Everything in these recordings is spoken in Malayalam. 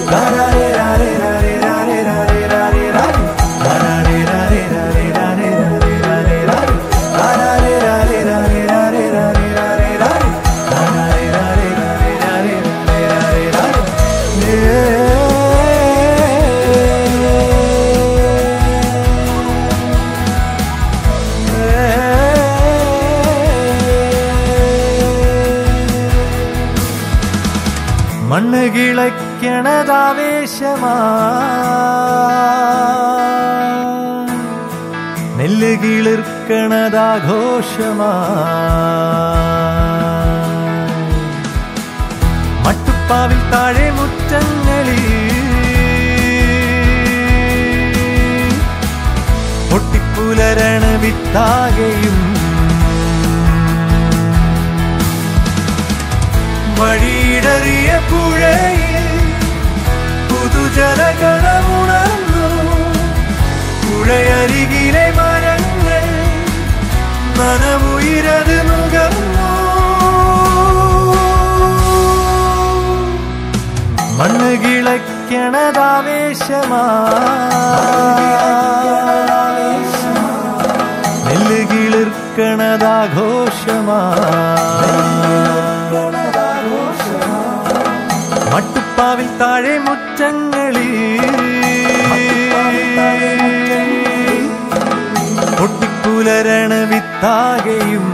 മണ്ണ് കിളയ്ക്കണതാവേശമാ നെല്ല് കിളിർക്കണതാഘോഷമാ മട്ടുപ്പാവിൽ താഴെ മുറ്റങ്ങളിൽ പൊട്ടിപ്പുലരണ വിത്താകെയും വഴിയിടറിയ പുഴയിൽ പുതുജലകണമുണർന്നു പുഴയരികിലെ മരങ്ങൾ നനമുയിരത് നുകർന്നു മണ്ണ് കിളയ്ക്കണതാവേശമാ നെല്ല് കിളിർക്കണതാഘോഷമാ മട്ടുപ്പാവിൽ താഴെ മുറ്റങ്ങളിൽ പൊട്ടിപ്പുലരണ വിത്താകെയും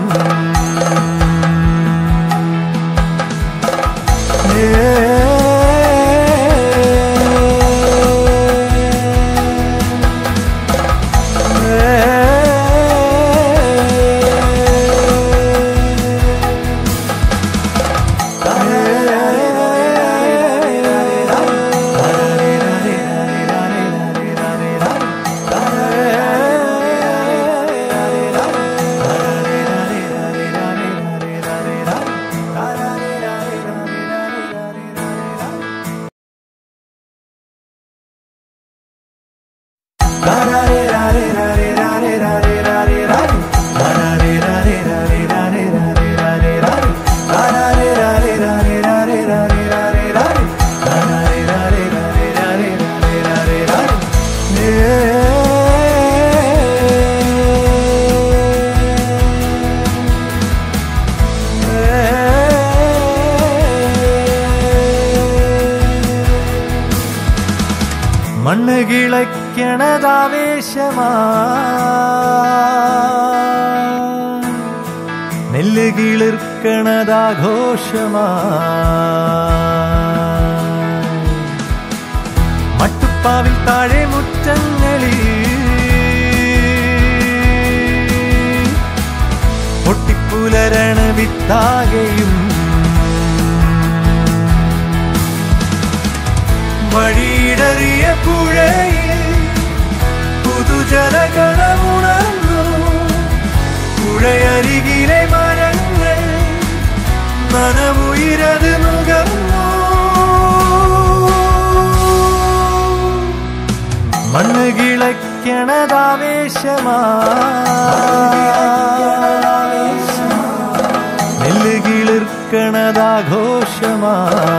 മണ്ണ് കിളയ്ക്കണതാവേശമാ നെല്ല് കിളിർക്കണതാഘോഷമാ മട്ടുപ്പാവിൽ താഴെ മുറ്റങ്ങളിൽ പൊട്ടിപ്പുലരണ വിത്താകെയും വഴിയിടറിയ പുഴയിൽ പുതുജലകണമുണർന്നു പുഴയരികിലെ മരങ്ങൾ നനമുയിരത് നുകർന്നു മണ്ണ് കിളയ്ക്കണതാവേശമാ നെല്ല് കിളിർക്കണതാഘോഷമാ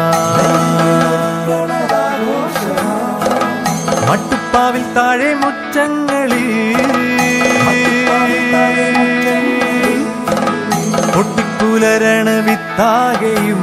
മട്ടുപ്പാവിൽ താഴെ മുറ്റങ്ങളിൽ പൊട്ടിപ്പുലരണ വിത്താകെയും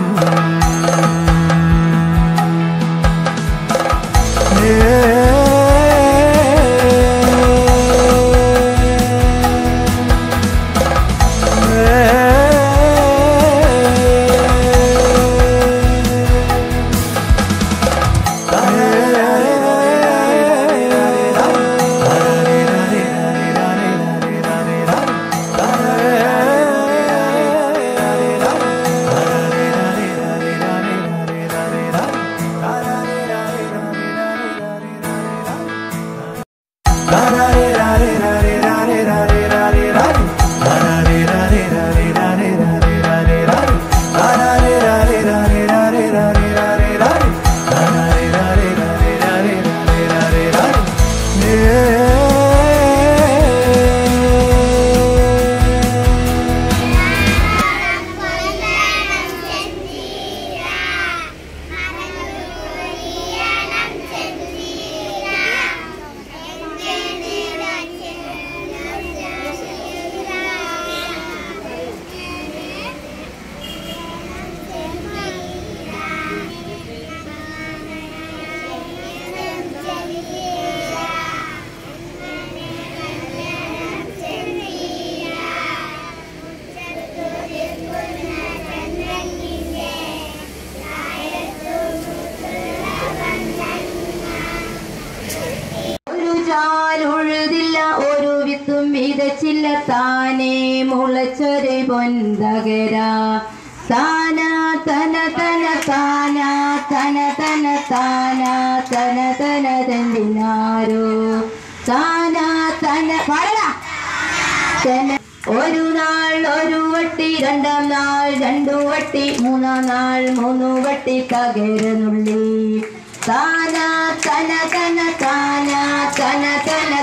തകര താന തന തന താന തന തന താന തന തന തന്തിനാരോ താന തന പാടടാ തന ഒരു നാൾ ഒരു വട്ടി രണ്ടാം നാൾ രണ്ടു വട്ടി മൂന്നാം നാൾ മൂന്നു വട്ടി തകരുന്നുള്ളി താന തന തന താന തന തന